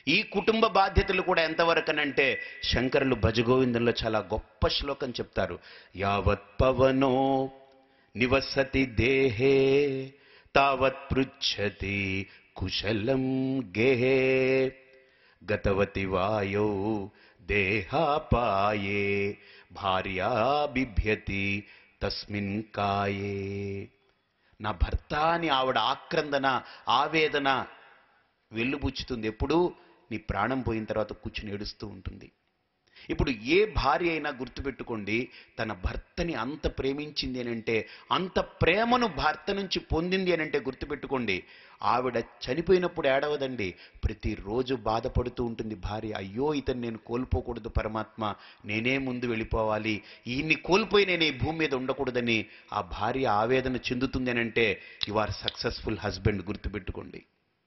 ఈ కుటుంబ బాధ్యతలు కూడా ఎంతవరకనంటే శంకరులు భజగోవిందంలో చాలా గొప్ప శ్లోకం చెప్తారు యావత్ పవనో నివసతి దేహే తావత్ పృచ్చతి కుశలం గేహే గతవతి వాయో దేహాపాయే భార్యా బిభ్యతి తస్మిన్ కాయే నా భర్త అని ఆవిడ ఆక్రందన ఆవేదన వెల్లుబుచ్చుతుంది ఎప్పుడు నీ ప్రాణం పోయిన తర్వాత కూర్చుని ఏడుస్తూ ఉంటుంది ఇప్పుడు ఏ భార్య అయినా గుర్తుపెట్టుకోండి తన భర్తని అంత ప్రేమించింది అని అంటే అంత ప్రేమను భర్త నుంచి పొందింది అని అంటే గుర్తుపెట్టుకోండి ఆవిడ చనిపోయినప్పుడు ఏడవదండి ప్రతిరోజు బాధపడుతూ ఉంటుంది భార్య అయ్యో ఇతను నేను కోల్పోకూడదు పరమాత్మ నేనే ముందు వెళ్ళిపోవాలి ఈయన్ని కోల్పోయి నేను ఈ భూమి మీద ఉండకూడదని ఆ భార్య ఆవేదన చెందుతుంది అని అంటే యు ఆర్ సక్సెస్ఫుల్ హస్బెండ్ గుర్తుపెట్టుకోండి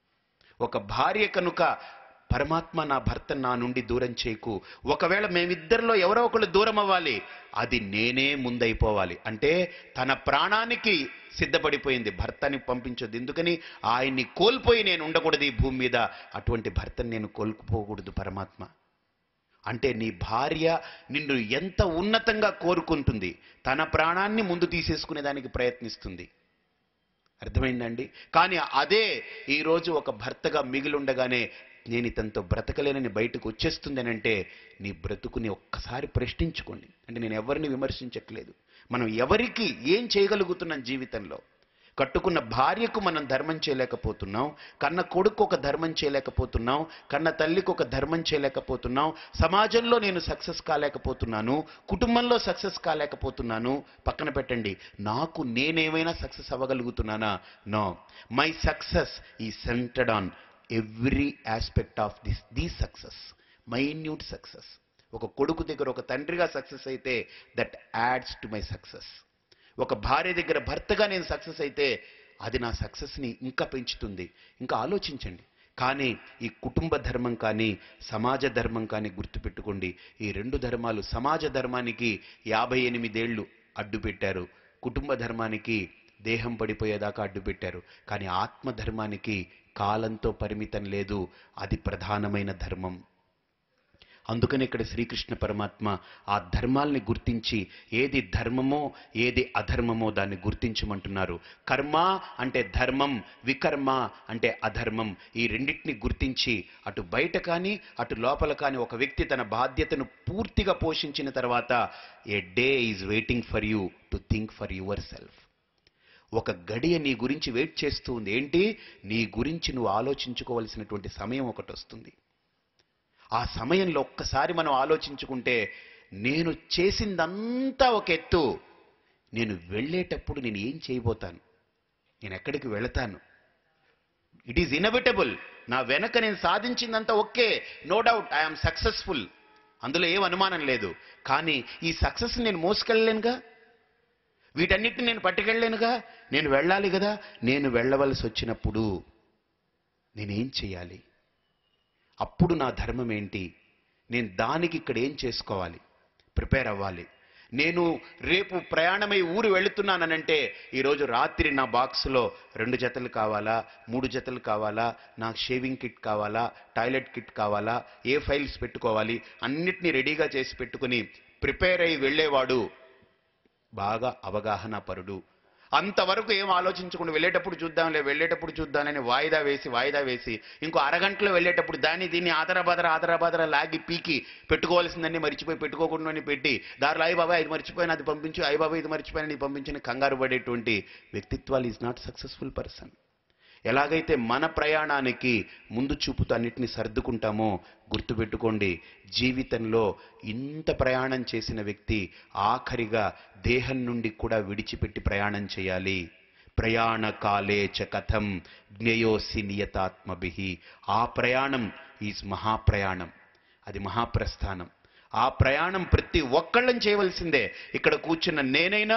ఒక భార్య కనుక పరమాత్మ నా భర్త నా నుండి దూరం చేయకు ఒకవేళ మేమిద్దరిలో ఎవరో ఒకళ్ళు దూరం అవ్వాలి అది నేనే ముందైపోవాలి అంటే తన ప్రాణానికి సిద్ధపడిపోయింది భర్తని పంపించొద్దు ఎందుకని ఆయన్ని కోల్పోయి నేను ఉండకూడదు ఈ భూమి మీద అటువంటి భర్తని నేను కోల్పోకూడదు పరమాత్మ అంటే నీ భార్య నిన్ను ఎంత ఉన్నతంగా కోరుకుంటుంది తన ప్రాణాన్ని ముందు తీసేసుకునే దానికి ప్రయత్నిస్తుంది అర్థమైందండి కానీ అదే ఈరోజు ఒక భర్తగా మిగిలుండగానే నేను ఇతనితో బ్రతకలేనని బయటకు వచ్చేస్తుంది అని అంటే నీ బ్రతుకుని ఒక్కసారి ప్రశ్నించుకోండి అంటే నేను ఎవరిని విమర్శించట్లేదు మనం ఎవరికి ఏం చేయగలుగుతున్నాం జీవితంలో కట్టుకున్న భార్యకు మనం ధర్మం చేయలేకపోతున్నాం కన్న కొడుకు ఒక ధర్మం చేయలేకపోతున్నాం కన్న తల్లికి ఒక ధర్మం చేయలేకపోతున్నాం సమాజంలో నేను సక్సెస్ కాలేకపోతున్నాను కుటుంబంలో సక్సెస్ కాలేకపోతున్నాను పక్కన పెట్టండి నాకు నేనేమైనా సక్సెస్ అవ్వగలుగుతున్నానా no my success is centered on every aspect of this the success minute success ఒక కొడుకు దగ్గర ఒక తండ్రిగా సక్సెస్ అయితే that adds to my success ఒక భార్య దగ్గర భర్తగా నేను సక్సెస్ అయితే అది నా సక్సెస్ని ఇంకా పెంచుతుంది ఇంకా ఆలోచించండి కానీ ఈ కుటుంబ ధర్మం కానీ సమాజ ధర్మం కానీ గుర్తుపెట్టుకోండి ఈ రెండు ధర్మాలు సమాజ ధర్మానికి యాభై ఎనిమిదేళ్లు అడ్డు పెట్టారు కుటుంబ ధర్మానికి దేహం పడిపోయేదాకా అడ్డు పెట్టారు కానీ ఆత్మ ధర్మానికి కాలంతో పరిమితం లేదు అది ప్రధానమైన ధర్మం అందుకని ఇక్కడ శ్రీకృష్ణ పరమాత్మ ఆ ధర్మాల్ని గుర్తించి ఏది ధర్మమో ఏది అధర్మమో దాన్ని గుర్తించమంటున్నారు కర్మ అంటే ధర్మం వికర్మ అంటే అధర్మం ఈ రెండింటిని గుర్తించి అటు బయట కానీ అటు లోపల కానీ ఒక వ్యక్తి తన బాధ్యతను పూర్తిగా పోషించిన తర్వాత a day is waiting for you to think for yourself ఒక గడియ నీ గురించి వెయిట్ చేస్తూ ఉంది ఏంటి నీ గురించి నువ్వు ఆలోచించుకోవలసినటువంటి సమయం ఒకటి వస్తుంది ఆ సమయంలో ఒక్కసారి మనం ఆలోచించుకుంటే నేను చేసిందంతా ఒక ఎత్తు నేను వెళ్ళేటప్పుడు నేను ఏం చేయబోతాను నేను ఎక్కడికి వెళతాను ఇట్ ఈజ్ ఇనవిటబుల్ నా వెనక నేను సాధించిందంతా okay no doubt I'm successful అందులో ఏం అనుమానం లేదు కానీ ఈ సక్సెస్ నేను మోసుకెళ్ళలేనుగా వీటన్నిటిని నేను పట్టుకెళ్ళలేనుగా నేను వెళ్ళాలి కదా నేను వెళ్ళవలసి వచ్చినప్పుడు నేనేం చేయాలి అప్పుడు నా ధర్మం ఏంటి నేను దానికి ఇక్కడ ఏం చేసుకోవాలి ప్రిపేర్ అవ్వాలి నేను రేపు ప్రయాణమై ఊరు వెళుతున్నానంటే ఈరోజు రాత్రి నా బాక్స్లో రెండు జతలు కావాలా మూడు జతలు కావాలా నాకు షేవింగ్ కిట్ కావాలా టాయిలెట్ కిట్ కావాలా ఏ ఫైల్స్ పెట్టుకోవాలి అన్నిటినీ రెడీగా చేసి పెట్టుకుని ప్రిపేర్ అయి వెళ్ళేవాడు బాగా అవగాహన పరుడు అంతవరకు ఏం ఆలోచించకుండా వెళ్ళేటప్పుడు చూద్దాంలే వెళ్ళేటప్పుడు చూద్దామని వాయిదా వేసి వాయిదా వేసి ఇంకో అరగంటలో వెళ్ళేటప్పుడు దాన్ని దీన్ని ఆదరాబాదర ఆదరాబాదర లాగి పీకి పెట్టుకోవాల్సిందని మర్చిపోయి పెట్టుకోకుండా పెట్టి దారిలో అయ్యి బాబా ఇది మర్చిపోయిన అది పంపించు అయ్యి బాబా ఇది మర్చిపోయిన ఇది పంపించిన కంగారు పడేటువంటి వ్యక్తిత్వాలు ఈజ్ నాట్ సక్సెస్ఫుల్ పర్సన్ ఎలాగైతే మన ప్రయాణానికి ముందు చూపుతో అన్నిటిని సర్దుకుంటామో గుర్తుపెట్టుకోండి జీవితంలో ఇంత ప్రయాణం చేసిన వ్యక్తి ఆఖరిగా దేహం నుండి కూడా విడిచిపెట్టి ప్రయాణం చేయాలి ప్రయాణ కాలే చ కథం జ్ఞయోసి నియతాత్మభి ఆ ప్రయాణం ఈజ్ మహాప్రయాణం అది మహాప్రస్థానం ఆ ప్రయాణం ప్రతి ఒక్కళ్ళని చేయవలసిందే ఇక్కడ కూర్చున్న నేనైనా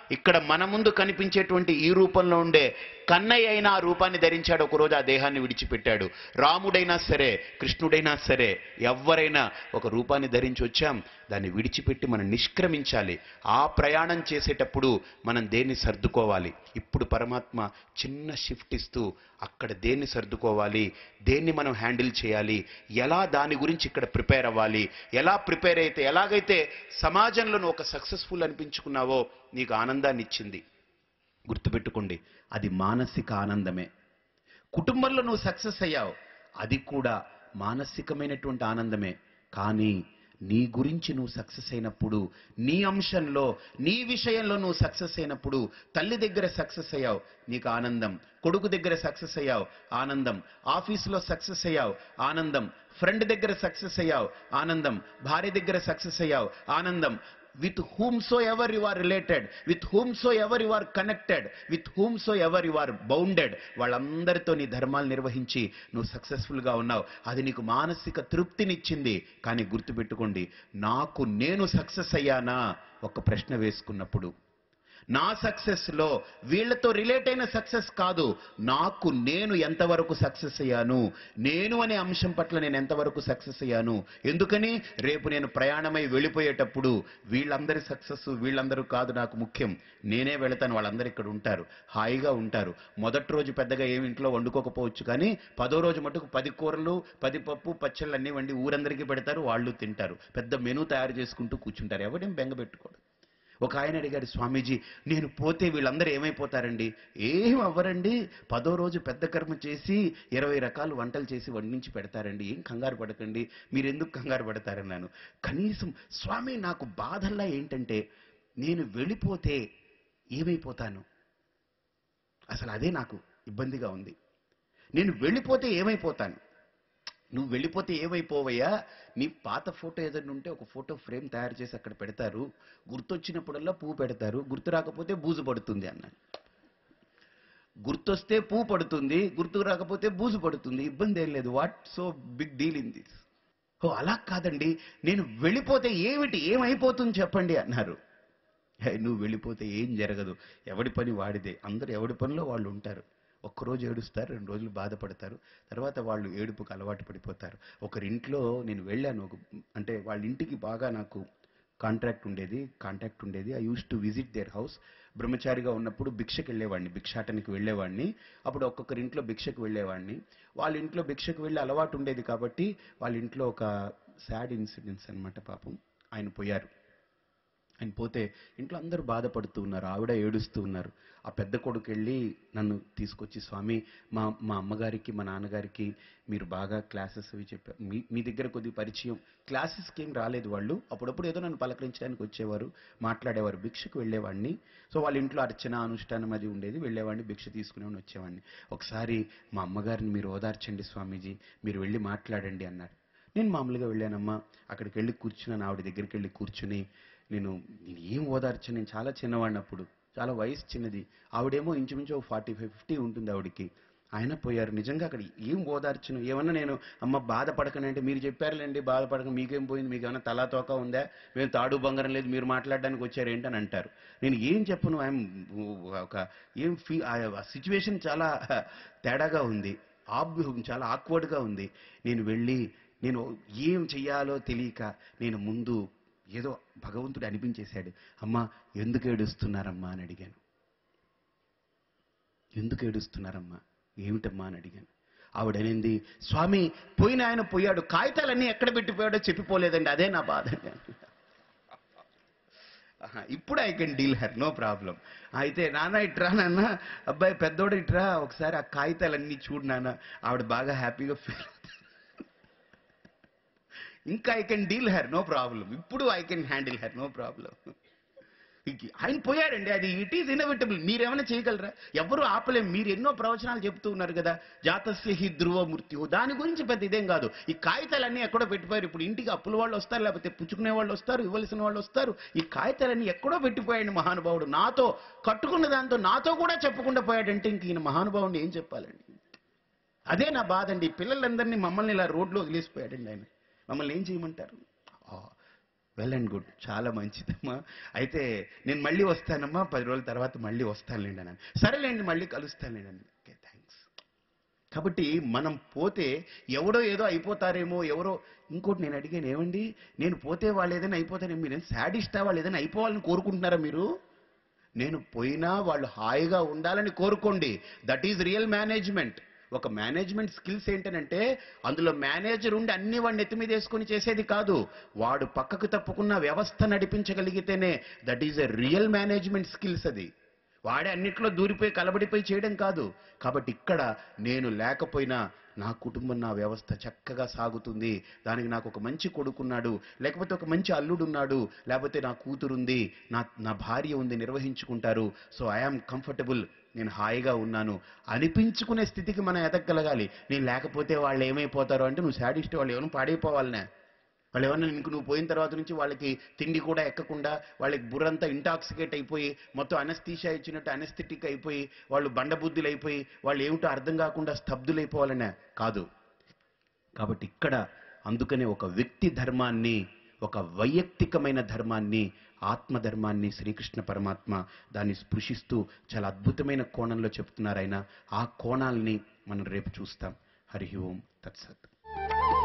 ఇక్కడ మన ముందు కనిపించేటువంటి ఈ రూపంలో ఉండే కన్నయ్య అయిన ఆ రూపాన్ని ధరించాడు ఒకరోజు ఆ దేహాన్ని విడిచిపెట్టాడు రాముడైనా సరే కృష్ణుడైనా సరే ఎవరైనా ఒక రూపాన్ని ధరించి వచ్చాం దాన్ని విడిచిపెట్టి మనం నిష్క్రమించాలి ఆ ప్రయాణం చేసేటప్పుడు మనం దేన్ని సర్దుకోవాలి ఇప్పుడు పరమాత్మ చిన్న షిఫ్ట్ ఇస్తూ అక్కడ దేన్ని సర్దుకోవాలి దేన్ని మనం హ్యాండిల్ చేయాలి ఎలా దాని గురించి ఇక్కడ ప్రిపేర్ అవ్వాలి ఎలా ప్రిపేర్ అయితే ఎలాగైతే సమాజంలో నువ్వు ఒక సక్సెస్ఫుల్ అనిపించుకున్నావో నీకు ఆనందాన్ని ఇచ్చింది గుర్తుపెట్టుకోండి అది మానసిక ఆనందమే కుటుంబంలో నువ్వు సక్సెస్ అయ్యావు అది కూడా మానసికమైనటువంటి ఆనందమే కానీ నీ గురించి నువ్వు సక్సెస్ అయినప్పుడు నీ అంశంలో నీ విషయంలో నువ్వు సక్సెస్ అయినప్పుడు తల్లి దగ్గర సక్సెస్ అయ్యావు నీకు ఆనందం కొడుకు దగ్గర సక్సెస్ అయ్యావు ఆనందం ఆఫీసులో సక్సెస్ అయ్యావు ఆనందం ఫ్రెండ్ దగ్గర సక్సెస్ అయ్యావు ఆనందం భార్య దగ్గర సక్సెస్ అయ్యావు ఆనందం with whom so ever you are related with whom so ever you are connected with whom so ever you are bounded వాళ్ళందరితో నీ ధర్మాలు నిర్వహించి నువ్వు సక్సెస్ఫుల్ గా ఉన్నావు అది నీకు మానసిక తృప్తినిచ్చింది కానీ గుర్తుపెట్టుకోండి నాకు నేను సక్సెస్ అయ్యానా ఒక ప్రశ్న వేసుకున్నప్పుడు నా సక్సెస్ లో వీళ్ళతో రిలేట్ అయిన సక్సెస్ కాదు నాకు నేను ఎంతవరకు సక్సెస్ అయ్యాను నేను అనే అంశం పట్ల నేను ఎంతవరకు సక్సెస్ అయ్యాను ఎందుకని రేపు నేను ప్రయాణమై వెళ్ళిపోయేటప్పుడు వీళ్ళందరి సక్సెస్ వీళ్ళందరూ కాదు నాకు ముఖ్యం నేనే వెళతాను వాళ్ళందరూ ఇక్కడ ఉంటారు హాయిగా ఉంటారు మొదటి రోజు పెద్దగా ఏమి ఇంట్లో వండుకోకపోవచ్చు కానీ పదో రోజు మటుకు పది కూరలు పది పప్పు పచ్చళ్ళు అన్నీ వండి ఊరందరికీ పెడతారు వాళ్ళు తింటారు పెద్ద మెనూ తయారు చేసుకుంటూ కూర్చుంటారు ఎవడేం బెంగ పెట్టుకోడు ఒక ఆయన అడిగాడు స్వామీజీ నేను పోతే వీళ్ళందరూ ఏమైపోతారండి ఏం అవ్వరండి పదో రోజు పెద్ద కర్మ చేసి ఇరవై రకాల వంటలు చేసి వండించి పెడతారండి ఏం కంగారు పడకండి మీరు ఎందుకు కంగారు పడతారన్నాను కనీసం స్వామి నాకు బాధల్లా ఏంటంటే నేను వెళ్ళిపోతే ఏమైపోతాను అసలు అదే నాకు ఇబ్బందిగా ఉంది నేను వెళ్ళిపోతే ఏమైపోతాను నువ్వు వెళ్ళిపోతే ఏమైపోవయ్యా నీ పాత ఫోటో ఏదైనా ఉంటే ఒక ఫోటో ఫ్రేమ్ తయారు చేసి అక్కడ పెడతారు గుర్తొచ్చినప్పుడల్లా పువ్వు పెడతారు గుర్తు రాకపోతే బూజు పడుతుంది అన్నాడు గుర్తొస్తే పువ్వు పడుతుంది గుర్తు రాకపోతే బూజు పడుతుంది ఇబ్బంది ఏం లేదు what so big deal in this ఓ అలా కాదండి నేను వెళ్ళిపోతే ఏమిటి ఏమైపోతుంది చెప్పండి అన్నారు హే, నువ్వు వెళ్ళిపోతే ఏం జరగదు ఎవడి పని వాడిదే అందరూ ఎవడి పనిలో వాళ్ళు ఉంటారు ఒక్కరోజు ఏడుస్తారు రెండు రోజులు బాధపడతారు తర్వాత వాళ్ళు ఏడుపుకు అలవాటు పడిపోతారు ఒకరింట్లో నేను వెళ్ళాను ఒక అంటే వాళ్ళ ఇంటికి బాగా నాకు కాంట్రాక్ట్ ఉండేది కాంటాక్ట్ ఉండేది I use to visit their house బ్రహ్మచారిగా ఉన్నప్పుడు భిక్షకి వెళ్ళేవాడిని భిక్షాటనికి వెళ్ళేవాడిని అప్పుడు ఒక్కొక్కరి ఇంట్లో భిక్షకు వెళ్ళేవాడిని వాళ్ళ ఇంట్లో భిక్షకు వెళ్ళే అలవాటు ఉండేది కాబట్టి వాళ్ళ ఇంట్లో ఒక సాడ్ ఇన్సిడెంట్స్ అన్నమాట పాపం ఆయన పోయారు ఆయన పోతే ఇంట్లో అందరూ బాధపడుతూ ఉన్నారు ఆవిడ ఏడుస్తూ ఉన్నారు ఆ పెద్ద కొడుకు వెళ్ళి నన్ను తీసుకొచ్చి స్వామి మా మా అమ్మగారికి మా నాన్నగారికి మీరు బాగా క్లాసెస్ అవి చెప్పారు మీ మీ దగ్గర కొద్ది పరిచయం క్లాసెస్కి ఏం రాలేదు వాళ్ళు అప్పుడప్పుడు ఏదో నన్ను పలకరించడానికి వచ్చేవారు మాట్లాడేవారు భిక్షకు వెళ్ళేవాడిని సో వాళ్ళ ఇంట్లో అర్చన అనుష్ఠానం అది ఉండేది వెళ్ళేవాడిని భిక్ష తీసుకునేవాడిని వచ్చేవాడిని ఒకసారి మా అమ్మగారిని మీరు ఓదార్చండి స్వామీజీ మీరు వెళ్ళి మాట్లాడండి అన్నారు నేను మామూలుగా వెళ్ళానమ్మా అక్కడికి వెళ్ళి కూర్చున్నాను ఆవిడ దగ్గరికి వెళ్ళి కూర్చుని నేను నేను ఏం ఓదార్చు నేను చాలా చిన్నవాడిని అప్పుడు చాలా వయసు చిన్నది ఆవిడేమో ఇంచుమించు ఫార్టీ ఫైవ్ ఫిఫ్టీ ఉంటుంది ఆవిడకి ఆయన పోయారు నిజంగా అక్కడ ఏం ఓదార్చును ఏమన్నా నేను అమ్మ బాధపడకండి అంటే మీరు చెప్పారులేండి బాధపడక మీకేం పోయింది మీకు ఏమైనా తలా తోక ఉందా మేము తాడు బంగారం లేదు మీరు మాట్లాడడానికి వచ్చారు ఏంటని అంటారు నేను ఏం చెప్పను ఐఎమ్ ఒక ఏం ఫీ ఆ సిచ్యువేషన్ చాలా తేడాగా ఉంది ఆబ్ చాలా ఆక్వర్డ్గా ఉంది నేను వెళ్ళి నేను ఏం చెయ్యాలో తెలియక నేను ముందు ఏదో భగవంతుడు అనిపించేశాడు అమ్మా ఎందుకు ఏడుస్తున్నారమ్మా అని అడిగాను ఎందుకు ఏడుస్తున్నారమ్మా ఏమిటమ్మా అని అడిగాను ఆవిడనింది స్వామి పోయిన ఆయన పోయాడు కాగితాలన్నీ ఎక్కడ పెట్టిపోయాడో చెప్పిపోలేదండి అదే నా బాధ ఆహా, ఇప్పుడు I can deal her no problem అయితే నాన్న ఇట్రా నాన్న అబ్బాయి పెద్దోడు ఇట్రా ఒకసారి ఆ కాగితాలన్నీ చూడు నాన్న ఆవిడ బాగా హ్యాపీగా ఫీల్ ఇంకా I can deal her no problem ఇప్పుడు I can handle her no problem ఆయన పోయాడండి అది ఇట్ ఈజ్ ఇన్ఎవిటబుల్ మీరేమైనా చేయగలరా ఎవరు ఆపలేం మీరు ఎన్నో ప్రవచనాలు చెప్తూ ఉన్నారు కదా జాతస్య హి ధ్రువ మృత్యు దాని గురించి పెద్ద ఇదేం కాదు ఈ కాగితాలన్నీ ఎక్కడో పెట్టిపోయారు ఇప్పుడు ఇంటికి అప్పుల వాళ్ళు వస్తారు లేకపోతే పుచ్చుకునే వాళ్ళు వస్తారు ఇవ్వాల్సిన వాళ్ళు వస్తారు ఈ కాగితాలన్నీ ఎక్కడో పెట్టిపోయాడు మహానుభావుడు నాతో కట్టుకున్న దాంతో నాతో కూడా చెప్పకుండా పోయాడంటే ఇంక ఈయన మహానుభావుడిని ఏం చెప్పాలండి అదే నా బాధ అండి పిల్లలందరినీ మమ్మల్ని ఇలా రోడ్లో వదిలేసిపోయాడండి ఆయన మమ్మల్ని ఏం చేయమంటారు వెల్ అండ్ గుడ్ చాలా మంచిదమ్మా అయితే నేను మళ్ళీ వస్తానమ్మా పది రోజుల తర్వాత మళ్ళీ వస్తానులేండి అన్నాను సరేలేండి మళ్ళీ కలుస్తానులేండి అన్నాను ఓకే థ్యాంక్స్ కాబట్టి మనం పోతే ఎవడో ఏదో అయిపోతారేమో ఎవరో ఇంకోటి నేను అడిగాను ఏమండి నేను పోతే వాళ్ళు ఏదైనా అయిపోతారేమో మీరు శాడిస్టా వాళ్ళు ఏదైనా అయిపోవాలని కోరుకుంటున్నారా మీరు నేను పోయినా వాళ్ళు హాయిగా ఉండాలని కోరుకోండి దట్ ఈజ్ రియల్ మేనేజ్మెంట్ ఒక మేనేజ్మెంట్ స్కిల్స్ ఏంటనంటే అందులో మేనేజర్ ఉండి అన్ని వాడిని ఎత్తి మీద వేసుకొని చేసేది కాదు వాడు పక్కకు తప్పుకున్న వ్యవస్థ నడిపించగలిగితేనే that is a real management skills అది వాడే అన్నిట్లో దూరిపోయి కలబడిపోయి చేయడం కాదు కాబట్టి ఇక్కడ నేను లేకపోయినా నా కుటుంబం నా వ్యవస్థ చక్కగా సాగుతుంది దానికి నాకు ఒక మంచి కొడుకున్నాడు లేకపోతే ఒక మంచి అల్లుడున్నాడు లేకపోతే నా కూతురుంది నా నా భార్య ఉంది నిర్వహించుకుంటారు సో ఐఆమ్ కంఫర్టబుల్ నేను హాయిగా ఉన్నాను అనిపించుకునే స్థితికి మనం ఎదగలగాలి నేను లేకపోతే వాళ్ళు ఏమైపోతారు అంటే నువ్వు శాడిస్ట్ వాళ్ళు ఏమైనా పాడైపోవాలనే వాళ్ళు ఏమన్నా ఇంక నువ్వు పోయిన తర్వాత నుంచి వాళ్ళకి తిండి కూడా ఎక్కకుండా వాళ్ళకి బుర్రంతా ఇంటాక్సికేట్ అయిపోయి మొత్తం అనస్థీషా ఇచ్చినట్టు అనస్థెటిక్ అయిపోయి వాళ్ళు బండబుద్ధులు అయిపోయి వాళ్ళు ఏమిటో అర్థం కాకుండా స్తబ్దులైపోవాలనే కాదు కాబట్టి ఇక్కడ అందుకనే ఒక వ్యక్తి ధర్మాన్ని ఒక వైయక్తికమైన ధర్మాన్ని ఆత్మధర్మాన్ని శ్రీకృష్ణ పరమాత్మ దాన్ని స్పృశిస్తూ చాలా అద్భుతమైన కోణంలో చెప్తున్నారు ఆయన ఆ కోణాల్ని మనం రేపు చూస్తాం హరి ఓం తత్సత్